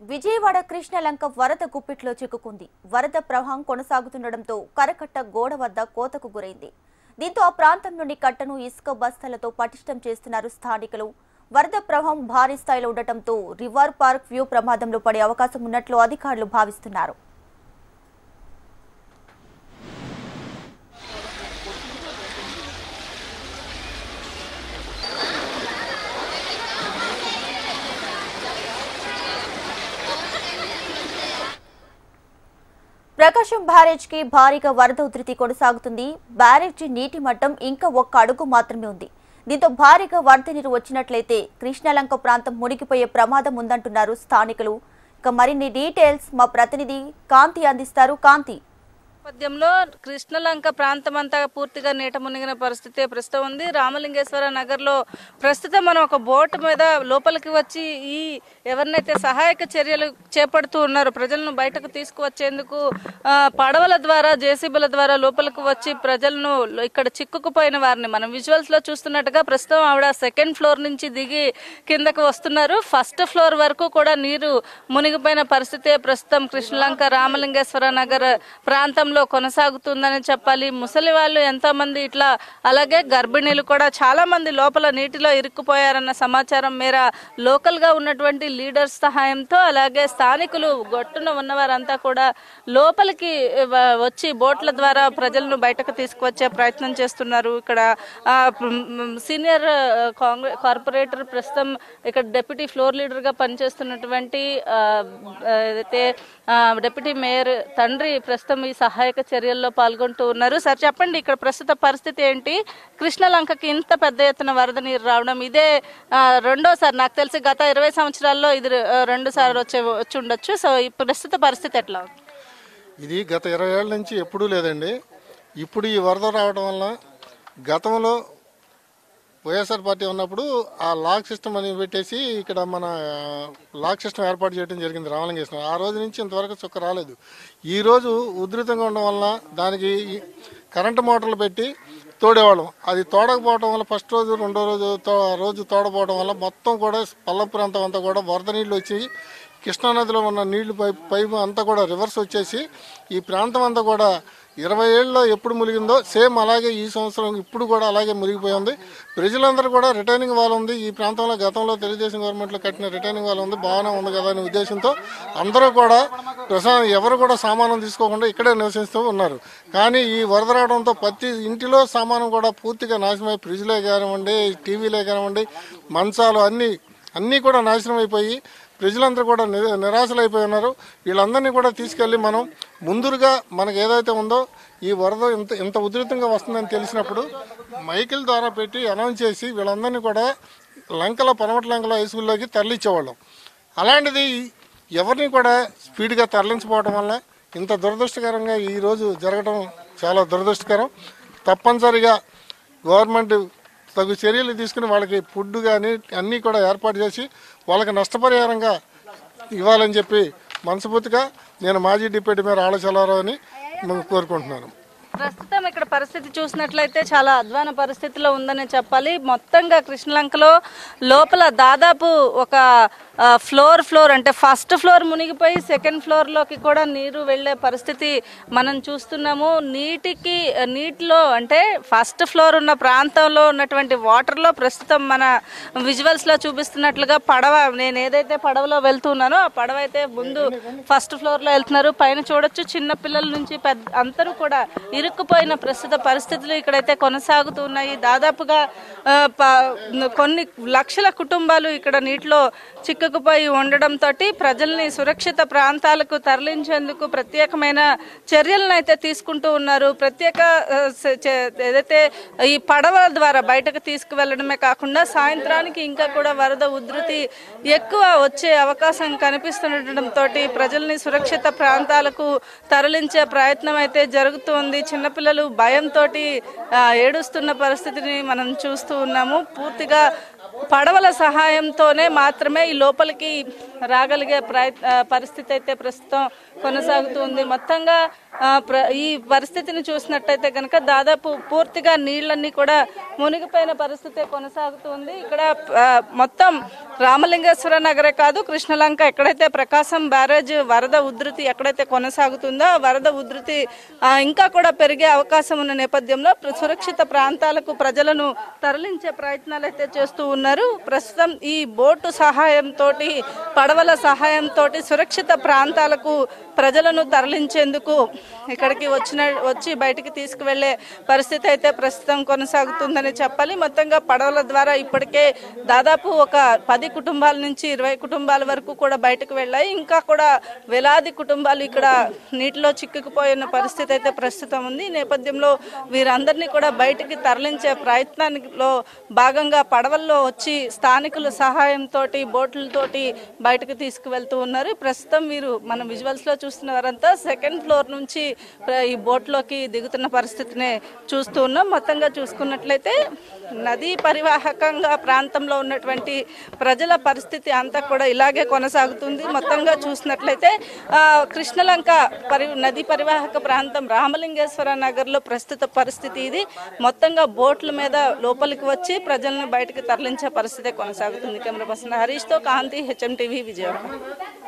విజయవాడ కృష్ణలంక వరద గుప్పిట్లో చిక్కుకుంది వరద ప్రవాహం కొనసాగుతుండటంతో కరకట్ట గోడ వద్ద కోతకు గురైంది దీంతో ఆ ప్రాంతం నుండి కట్టను ఇసుక బస్తాలతో పటిష్టం చేస్తున్నారు స్థానికులు వరద ప్రవాహం భారీ స్థాయిలో ఉండటంతో రివర్ పార్క్ వ్యూ ప్రమాదంలో పడే అవకాశం ఉన్నట్లు అధికారులు భావిస్తున్నారు ప్రకాశం బ్యారేజ్ కి భారీగా వరద ఉధృతి కొనసాగుతుంది బ్యారేజీ నీటి మట్టం ఇంకా ఒక్క అడుగు మాత్రమే ఉంది దీంతో భారీగా వరద నీరు వచ్చినట్లయితే కృష్ణలంక ప్రాంతం మునిగిపోయే ప్రమాదం ఉందంటున్నారు స్థానికులు ఇక మరిన్ని డీటెయిల్స్ మా ప్రతినిధి కాంతి అందిస్తారు కాంతి నేపథ్యంలో కృష్ణలంక ప్రాంతం అంతా పూర్తిగా నీట మునిగిన పరిస్థితి ప్రస్తుతం ఉంది రామలింగేశ్వర నగర్లో ప్రస్తుతం మనం ఒక బోట్ మీద లోపలికి వచ్చి ఈ ఎవరినైతే సహాయక చర్యలు చేపడుతూ ఉన్నారో ప్రజలను బయటకు తీసుకువచ్చేందుకు ఆ, పడవల ద్వారా జేసీబీల ద్వారా లోపలికి వచ్చి ప్రజలను ఇక్కడ చిక్కుకుపోయిన వారిని మనం విజువల్స్ లో చూస్తున్నట్టుగా ప్రస్తుతం ఆవిడ సెకండ్ ఫ్లోర్ నుంచి దిగి కిందకు వస్తున్నారు ఫస్ట్ ఫ్లోర్ వరకు కూడా నీరు మునిగిపోయిన పరిస్థితే ప్రస్తుతం కృష్ణలంక రామలింగేశ్వర నగర్ ప్రాంతంలో కొనసాగుతుందని చెప్పాలి ముసలి వాళ్ళు ఎంతో మంది ఇట్లా అలాగే గర్భిణీలు కూడా చాలా మంది లోపల నీటిలో ఇరుక్కుపోయారన్న సమాచారం మేర లోకల్ గా ఉన్నటువంటి లీడర్స్ సహాయంతో అలాగే స్థానికులు గొట్టున ఉన్నవారంతా కూడా లోపలికి వ- వచ్చి బోట్ల ద్వారా ప్రజలను బయటకు తీసుకువచ్చే ప్రయత్నం చేస్తున్నారు ఇక్కడ ఆ, మ్, సీనియర్ ఆ, కాంగ్రెస్ కార్పొరేటర్ ప్రస్తుతం ఇక్కడ డెప్యూటీ ఫ్లోర్ లీడర్ గా పనిచేస్తున్నటువంటి ఆ, ఆ, ఏదైతే ఆ, డెప్యూటీ మేయర్ తండ్రి ప్రస్తుతం ఈ సహాయక చర్యల్లో పాల్గొంటూ ఉన్నారు సార్ చెప్పండి ఇక్కడ ప్రస్తుత పరిస్థితి ఏంటి కృష్ణలంకకి ఇంత పెద్ద ఎత్తున వరద నీరు రావడం ఇదే ఆ, రెండోసారి నాకు తెలిసి గత ఇరవై సంవత్సరాల్లో ఇది ఆ, రెండు సార్లు వచ్చే వచ్చి ఉండొచ్చు సో ఈ ప్రస్తుత పరిస్థితి ఎట్లా ఉంది ఇది గత ఇరవై ఏళ్ళ నుంచి ఎప్పుడూ లేదండి ఇప్పుడు ఈ వరద రావడం వల్ల గతంలో వైఎస్ఆర్ పార్టీ ఉన్నప్పుడు ఆ లాక్ సిస్టమ్ అని పెట్టేసి ఇక్కడ మన లాక్ సిస్టమ్ ఏర్పాటు చేయడం జరిగింది రామలింగేశ్వరం ఆ రోజు నుంచి ఇంతవరకు చుక్క రాలేదు ఈ రోజు ఉధృతంగా ఉండడం వల్ల దానికి కరెంటు మోటార్లు పెట్టి తోడేవాళ్ళం అది తోడకపోవడం వల్ల ఫస్ట్ రోజు రెండో రోజు తో రోజు తోడపోవడం వల్ల మొత్తం కూడా పల్ల ప్రాంతం అంతా కూడా వరద నీళ్ళు వచ్చి కృష్ణానదిలో ఉన్న నీళ్లు పై పైపు అంతా కూడా రివర్స్ వచ్చేసి ఈ ప్రాంతం అంతా కూడా ఇరవై ఏళ్ళలో ఎప్పుడు మునిగిందో సేమ్ అలాగే ఈ సంవత్సరం ఇప్పుడు కూడా అలాగే మునిగిపోయింది ప్రజలందరూ కూడా రిటైనింగ్ వాల్ ఉంది ఈ ప్రాంతంలో గతంలో తెలుగుదేశం గవర్నమెంట్లో కట్టిన రిటైనింగ్ వాల్ ఉంది బాగానే ఉంది కదా అనే ఉద్దేశంతో అందరూ కూడా ప్రశా ఎవరు కూడా సామానం తీసుకోకుండా ఇక్కడే నివసిస్తూ ఉన్నారు కానీ ఈ వరద రావడంతో ప్రతి ఇంటిలో సామానం కూడా పూర్తిగా నాశనమై ఫ్రిడ్జ్లే కానివ్వండి టీవీలే కానివ్వండి మంచాలు అన్నీ అన్నీ కూడా నాశనం అయిపోయి ప్రజలందరూ కూడా ని- నిరాశలైపోయి ఉన్నారు వీళ్ళందరినీ కూడా తీసుకెళ్ళి మనం ముందుగా మనకు ఏదైతే ఉందో ఈ వరద ఇంత ఇంత ఉధృతంగా వస్తుందని తెలిసినప్పుడు మైకిల్ ద్వారా పెట్టి అనౌన్స్ చేసి వీళ్ళందరినీ కూడా లంకలో పనమటి లంకలో హై స్కూల్లోకి తరలించేవాళ్ళం అలాంటిది ఎవరిని కూడా స్పీడ్గా తరలించకపోవడం వల్ల ఇంత దురదృష్టకరంగా ఈరోజు జరగడం చాలా దురదృష్టకరం తప్పనిసరిగా గవర్నమెంట్ తగు చర్యలు తీసుకుని వాళ్ళకి ఫుడ్ కానీ అన్నీ కూడా ఏర్పాటు చేసి వాళ్ళకి నష్టపరిహారంగా ఇవ్వాలని చెప్పి మనస్ఫూర్తిగా నేను మాజీ డిప్యూటీ మేయర్ ఆలోచనరావు అని మేము కోరుకుంటున్నాను ప్రస్తుతం ఇక్కడ పరిస్థితి చూసినట్లయితే చాలా అధ్వాన పరిస్థితిలో ఉందని చెప్పాలి మొత్తంగా కృష్ణలంకలో లోపల దాదాపు ఒక ఆ, ఫ్లోర్ ఫ్లోర్ అంటే ఫస్ట్ ఫ్లోర్ మునిగిపోయి సెకండ్ ఫ్లోర్లోకి కూడా నీరు వెళ్ళే పరిస్థితి మనం చూస్తున్నాము నీటికి నీటిలో అంటే ఫస్ట్ ఫ్లోర్ ఉన్న ప్రాంతంలో ఉన్నటువంటి వాటర్లో ప్రస్తుతం మన విజువల్స్లో చూపిస్తున్నట్లుగా పడవ నేను ఏదైతే పడవలో వెళ్తున్నానో ఆ పడవ అయితే ముందు ఫస్ట్ ఫ్లోర్లో వెళ్తున్నారు పైన చూడొచ్చు చిన్న పిల్లల నుంచి పెద్ద అందరూ కూడా ఇరుక్కుపోయిన ప్రస్తుత పరిస్థితులు ఇక్కడైతే కొనసాగుతున్నాయి దాదాపుగా ఆ, ప- కొన్ని లక్షల కుటుంబాలు ఇక్కడ నీటిలో చిక్కుకుపోయి ఉండడంతో ప్రజల్ని సురక్షిత ప్రాంతాలకు తరలించేందుకు ప్రత్యేకమైన చర్యలను అయితే తీసుకుంటూ ఉన్నారు ప్రత్యేక ఆ, స- చే- ఏదైతే ఈ పడవ ద్వారా బయటకు తీసుకువెళ్ళడమే కాకుండా సాయంత్రానికి ఇంకా కూడా వరద ఉధృతి ఎక్కువ వచ్చే అవకాశం కనిపిస్తుండటంతో ప్రజల్ని సురక్షిత ప్రాంతాలకు తరలించే ప్రయత్నం అయితే జరుగుతోంది చిన్నపిల్లలు భయంతో ఏడుస్తున్న పరిస్థితిని మనం చూస్తూ ఉన్నాము పూర్తిగా పడవల సహాయంతోనే మాత్రమే ఈ లోపల లోపలికి రాగలిగే ప్రయత్ ఆ, పరిస్థితి అయితే ప్రస్తుతం కొనసాగుతుంది మొత్తంగా ఆ, ప్ర- ఈ పరిస్థితిని చూసినట్టయితే కనుక దాదాపు పూర్తిగా నీళ్ళన్నీ కూడా మునిగిపోయిన పరిస్థితి కొనసాగుతుంది ఇక్కడ ఆ, మొత్తం రామలింగేశ్వర నగరే కాదు కృష్ణలంక ఎక్కడైతే ప్రకాశం బ్యారేజ్ వరద ఉధృతి ఎక్కడైతే కొనసాగుతుందో ఆ వరద ఉధృతి ఆ, ఇంకా కూడా పెరిగే అవకాశం ఉన్న నేపథ్యంలో ప్ర- సురక్షిత ప్రాంతాలకు ప్రజలను తరలించే ప్రయత్నాలు అయితే చేస్తూ ఉన్నారు ప్రస్తుతం ఈ బోటు సహాయంతో పడవల సహాయంతో సురక్షిత ప్రాంతాలకు ప్రజలను తరలించేందుకు ఇక్కడికి వచ్చిన వచ్చి బయటికి తీసుకువెళ్లే పరిస్థితి అయితే ప్రస్తుతం కొనసాగుతుందని చెప్పాలి మొత్తంగా పడవల ద్వారా ఇప్పటికే దాదాపు ఒక పది కుటుంబాల నుంచి ఇరవై కుటుంబాల వరకు కూడా బయటకు వెళ్ళాయి ఇంకా కూడా వేలాది కుటుంబాలు ఇక్కడ నీటిలో చిక్కుకుపోయిన పరిస్థితి అయితే ప్రస్తుతం ఉంది ఈ నేపథ్యంలో వీరందరినీ కూడా బయటికి తరలించే ప్రయత్నానిలో భాగంగా పడవల్లో వచ్చి స్థానికుల సహాయంతో బోట్లతోటి బయటకు తీసుకువెళ్తూ ఉన్నారు ప్రస్తుతం వీరు మనం విజువల్స్ లో చూస్తున్న వారంతా సెకండ్ ఫ్లోర్ నుంచి ప్ర- ఈ బోట్లోకి దిగుతున్న పరిస్థితిని చూస్తూ ఉన్నాం మొత్తంగా చూసుకున్నట్లయితే నదీ పరివాహకంగా ప్రాంతంలో ఉన్నటువంటి ప్రజల పరిస్థితి అంతా కూడా ఇలాగే కొనసాగుతుంది మొత్తంగా చూసినట్లయితే ఆ, కృష్ణలంక పరి నదీ పరివాహక ప్రాంతం రామలింగేశ్వర నగర్లో ప్రస్తుత పరిస్థితి ఇది మొత్తంగా బోట్ల మీద లోపలికి వచ్చి ప్రజలను బయటకు తరలించే పరిస్థితి కొనసాగుతుంది కెమెరా పర్సన్ హరీష్తో కాంతి హెచ్ఎం టీవీ విజయవాడ